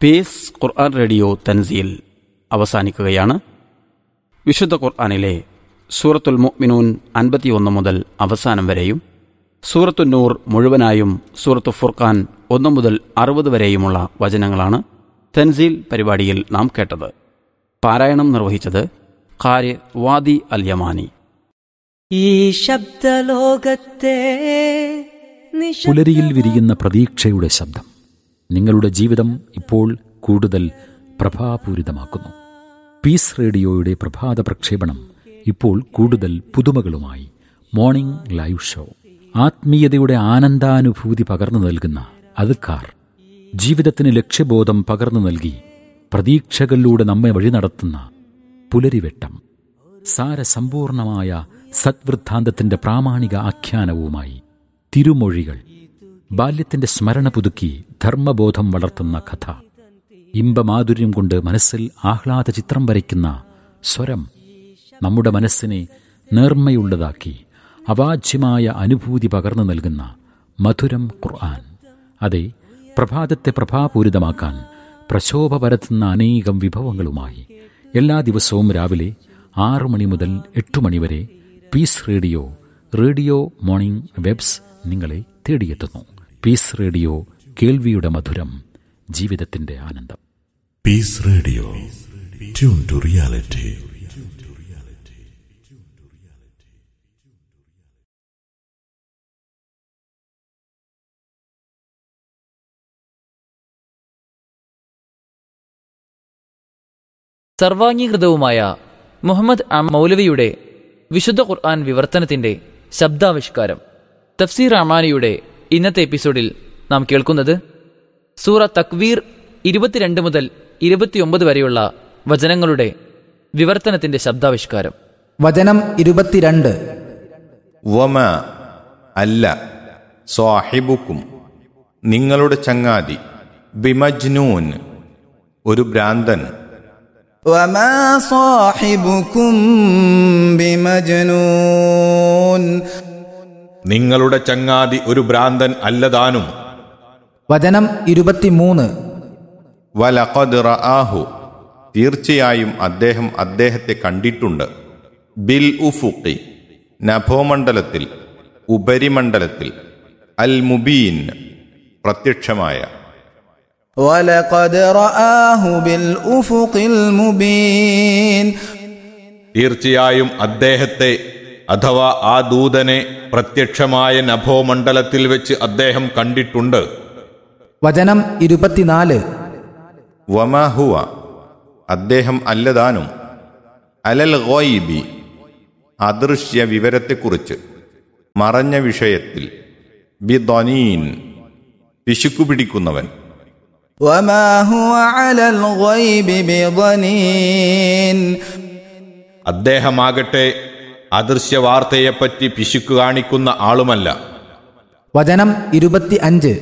Pace ഖുർആൻ radio തൻസീൽ അവസാനിക്കുകയാണ് വിശുദ്ധ ഖുർആനിലെ സൂറത്തുൽ മുഅ്മിനൂൻ അൻപത്തിയൊന്ന് മുതൽ അവസാനം വരെയും സൂറത്തു നൂർ മുഴുവനായും സൂറത്തു ഫുർഖാൻ ഒന്ന് മുതൽ അറുപത് വരെയുമുള്ള വചനങ്ങളാണ് തൻസീൽ പരിപാടിയിൽ നാം കേട്ടത് പാരായണം നിർവഹിച്ചത് ഖാരി വാദി അൽ യമാനി ഈ ശബ്ദലോകത്തെ നിശബ്ദ- പുലരിയിൽ വിരിയുന്ന പ്രതീക്ഷയുടെ ശബ്ദം നിങ്ങളുടെ ജീവിതം ഇപ്പോൾ കൂടുതൽ പ്രഭാപൂരിതമാക്കുന്നു പീസ് റേഡിയോയുടെ പ്രഭാത പ്രക്ഷേപണം ഇപ്പോൾ കൂടുതൽ പുതുമകളുമായി മോർണിംഗ് ലൈവ് ഷോ ആത്മീയതയുടെ ആനന്ദാനുഭൂതി പകർന്നു നൽകുന്ന അതുക്കാർ ജീവിതത്തിന് ലക്ഷ്യബോധം പകർന്നു നൽകി പ്രതീക്ഷകളിലൂടെ നമ്മെ വഴി നടത്തുന്ന പുലരിവെട്ടം സാരസമ്പൂർണമായ സദ്വൃദ്ധാന്തത്തിന്റെ പ്രാമാണിക ആഖ്യാനവുമായി തിരുമൊഴികൾ ബാല്യത്തിന്റെ സ്മരണ പുതുക്കി ധർമ്മബോധം വളർത്തുന്ന കഥ ഇമ്പമാധുര്യം കൊണ്ട് മനസ്സിൽ ആഹ്ലാദ ചിത്രം വരയ്ക്കുന്ന സ്വരം നമ്മുടെ മനസ്സിനെ നേർമ്മയുള്ളതാക്കി അവാച്യമായ അനുഭൂതി പകർന്നു നൽകുന്ന മധുരം ഖുർആൻ അതെ പ്രഭാതത്തെ പ്രഭാപൂരിതമാക്കാൻ പ്രശോഭ പരത്തുന്ന അനേകം വിഭവങ്ങളുമായി എല്ലാ ദിവസവും രാവിലെ ആറു മണി മുതൽ എട്ടു മണി വരെ peace radio radio morning waves നിങ്ങളെ തേടിയെത്തുന്നു പീസ് റേഡിയോ കേൾവിയുടെ മധുരം ജീവിതത്തിന്റെ ആനന്ദം Peace Radio. Tune to reality. സർവാംഗീകൃതവുമായ Muhammad അം മൗലവിയുടെ വിശുദ്ധ ഖുർആൻ വിവർത്തനത്തിന്റെ ശബ്ദാവിഷ്കാരം തഫ്സീർ അമാനിയുടെ ഇന്നത്തെ എപ്പിസോഡിൽ നാം കേൾക്കുന്നത് സൂറ തക്വീർ ഇരുപത്തിരണ്ട് മുതൽ ഇരുപത്തിയൊമ്പത് വരെയുള്ള വചനങ്ങളുടെ വിവർത്തനത്തിന്റെ ശബ്ദാവിഷ്കാരം വചനം ഇരുപത്തിരണ്ട് വമ അല്ല സ്വാഹിബുക്കും നിങ്ങളുടെ ചങ്ങാതി ബിമജ്നൂൻ ഒരു ഭ്രാന്തൻ وما صاحبكم بمجنون നിങ്ങളുടെ ചങ്ങാതി ഒരു ഭ്രാന്തൻ അല്ലതാനും വചനം ഇരുപത്തിമൂന്ന് വലഖദ് റആഹു തീർച്ചയായും അദ്ദേഹം അദ്ദേഹത്തെ കണ്ടിട്ടുണ്ട് ബിൽ ഉഫുഖി നഭോമണ്ഡലത്തിൽ ഉപരിമണ്ഡലത്തിൽ അൽ മുബീൻ പ്രത്യക്ഷമായ ولقد رآه بالأفق المبين തീർച്ചയായും അദ്ദേഹത്തെ അഥവാ ആ ദൂതനെ പ്രത്യക്ഷമായ നഭോമണ്ഡലത്തിൽ വെച്ച് അദ്ദേഹം കണ്ടിട്ടുണ്ട് വചനം ഇരുപത്തിനാല് വമഹുവ അദ്ദേഹം അല്ലതാനും അലൽ ഗോയിബി അദൃശ്യ വിവരത്തെക്കുറിച്ച് മറഞ്ഞ വിഷയത്തിൽ ബിദനീൻ പിശുക്കു പിടിക്കുന്നവൻ وما هو على الغيب بضنين അദ്ദേഹമാകട്ടെ അദൃശ്യ വാർത്തയെപ്പറ്റി പിശുക്ക് കാണിക്കുന്ന ആളുമല്ല വചനം ഇരുപത്തി അഞ്ച്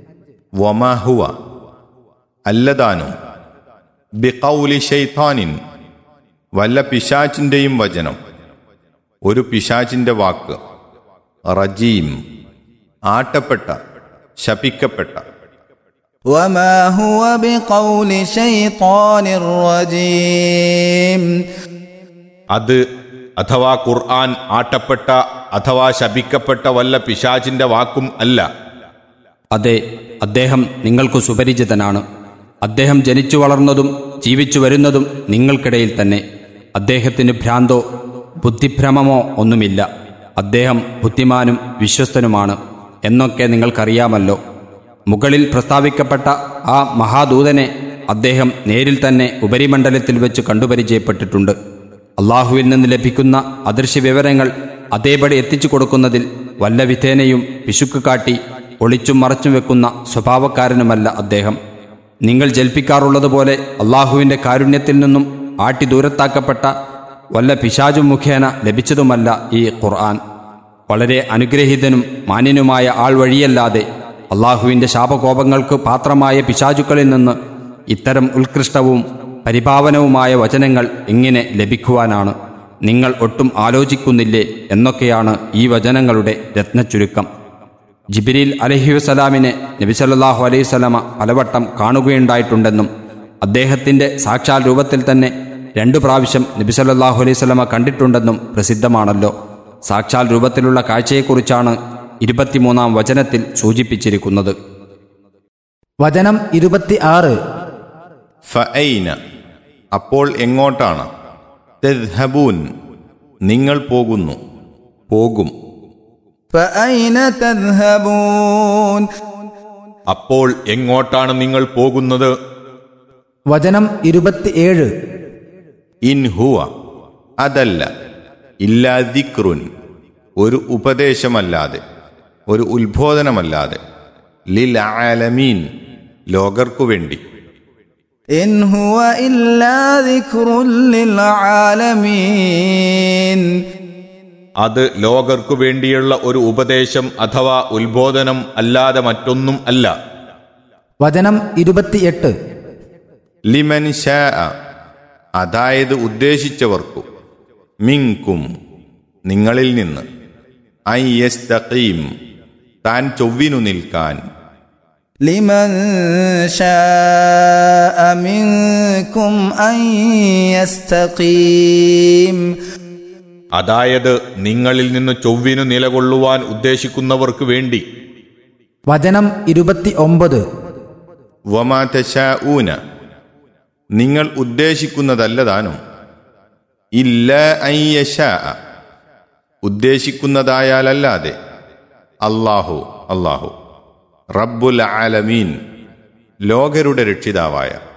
വമഹുവ അല്ലതാനും ബിഖൗലി ഷെയ്ത്താനിൻ വല്ല പിശാച്ചിന്റെയും വചനം ഒരു പിശാച്ചിന്റെ വാക്ക് റജീം ആട്ടപ്പെട്ട ശപിക്കപ്പെട്ട وما هو بقول شيطان رجيم അത് അഥവാ ഖുർആൻ ആട്ടപ്പെട്ട അഥവാ ശപിക്കപ്പെട്ട വല്ല പിശാച്ചിന്റെ വാക്കും അല്ല അതെ അദ്ദേഹം നിങ്ങൾക്ക് സുപരിചിതനാണ് അദ്ദേഹം ജനിച്ചു വളർന്നതും ജീവിച്ചു വരുന്നതും നിങ്ങൾക്കിടയിൽ തന്നെ അദ്ദേഹത്തിന് ഭ്രാന്തോ ബുദ്ധിഭ്രമമോ ഒന്നുമില്ല അദ്ദേഹം ബുദ്ധിമാനും വിശ്വസ്തനുമാണ് എന്നൊക്കെ നിങ്ങൾക്കറിയാമല്ലോ മുകളിൽ പ്രസ്താവിക്കപ്പെട്ട ആ മഹാദൂതനെ അദ്ദേഹം നേരിൽ തന്നെ ഉപരിമണ്ഡലത്തിൽ വെച്ച് കണ്ടുപരിചയപ്പെട്ടിട്ടുണ്ട് അള്ളാഹുവിൽ നിന്ന് ലഭിക്കുന്ന അദൃശ്യ വിവരങ്ങൾ അതേപടി എത്തിച്ചു കൊടുക്കുന്നതിൽ വല്ല വിധേനയും പിശുക്ക് കാട്ടി ഒളിച്ചും മറച്ചും വെക്കുന്ന സ്വഭാവക്കാരനുമല്ല അദ്ദേഹം നിങ്ങൾ ജൽപ്പിക്കാറുള്ളതുപോലെ അള്ളാഹുവിൻ്റെ കാരുണ്യത്തിൽ നിന്നും ആട്ടി ദൂരത്താക്കപ്പെട്ട വല്ല പിശാചു മുഖേന ലഭിച്ചതുമല്ല ഈ ഖുർആൻ വളരെ അനുഗ്രഹീതനും മാന്യനുമായ ആൾ വഴിയല്ലാതെ അള്ളാഹുവിൻ്റെ ശാപകോപങ്ങൾക്ക് പാത്രമായ പിശാചുക്കളിൽ നിന്ന് ഇത്തരം ഉത്കൃഷ്ടവും പരിഭാവനവുമായ വചനങ്ങൾ എങ്ങനെ ലഭിക്കുവാനാണ് നിങ്ങൾ ഒട്ടും ആലോചിക്കുന്നില്ലേ എന്നൊക്കെയാണ് ഈ വചനങ്ങളുടെ രത്നച്ചുരുക്കം ജിബിരിൽ അലഹി വസ്സലാമിനെ നബി സല്ലല്ലാഹു അലൈഹി സ്വലമ പലവട്ടം കാണുകയുണ്ടായിട്ടുണ്ടെന്നും അദ്ദേഹത്തിൻ്റെ സാക്ഷാൽ രൂപത്തിൽ തന്നെ രണ്ടു പ്രാവശ്യം നബി സല്ലല്ലാഹു അലൈഹി സ്വലമ കണ്ടിട്ടുണ്ടെന്നും പ്രസിദ്ധമാണല്ലോ സാക്ഷാൽ രൂപത്തിലുള്ള കാഴ്ചയെക്കുറിച്ചാണ് ഇരുപത്തിമൂന്നാം വചനത്തിൽ സൂചിപ്പിച്ചിരിക്കുന്നത് വചനം ഇരുപത്തി ആറ് ഫഅൈന അപ്പോൾ എങ്ങോട്ടാണ് തെദ്ഹബൂൻ നിങ്ങൾ പോകുന്നു പോകും فأين تذهبون അപ്പോൾ എങ്ങോട്ടാണ് നിങ്ങൾ പോകുന്നത് വചനം ഇരുപത്തിയേഴ് ഇൻ ഹുവ അതല്ല ഇല്ലാ ദിക്റുൻ ഒരു ഉപദേശമല്ലാതെ ഒരു ഉത്ബോധനമല്ലാതെ ലിൽ ആലമീൻ ലോകർക്കു വേണ്ടി إن هو إلا ذكر للعالمين അത് ലോകർക്കു വേണ്ടിയുള്ള ഒരു ഉപദേശം അഥവാ ഉത്ബോധനം അല്ലാതെ മറ്റൊന്നും അല്ല വചനം ഇരുപത്തിയെട്ട് ലിമൻ ഷാ അതായത് ഉദ്ദേശിച്ചവർക്കു മിങ്കും നിങ്ങളിൽ നിന്ന് ഐ യസ്തഖീം താൻ ചൊവ്വിനു നിൽക്കാൻ لمن شاء منكم أن يستقيم അതായത് നിങ്ങളിൽ നിന്ന് ചൊവ്വിനു നിലകൊള്ളുവാൻ ഉദ്ദേശിക്കുന്നവർക്ക് വേണ്ടി വചനം ഇരുപത്തി ഒമ്പത് വമാ തശാഊന നിങ്ങൾ ഉദ്ദേശിക്കുന്നതല്ലതാനും ഇല്ല അയ്യശാ ഉദ്ദേശിക്കുന്നതായാലല്ലാതെ അല്ലാഹു അല്ലാഹു റബ്ബുൽ ആലമീൻ ലോകരുടെ രക്ഷിതാവായ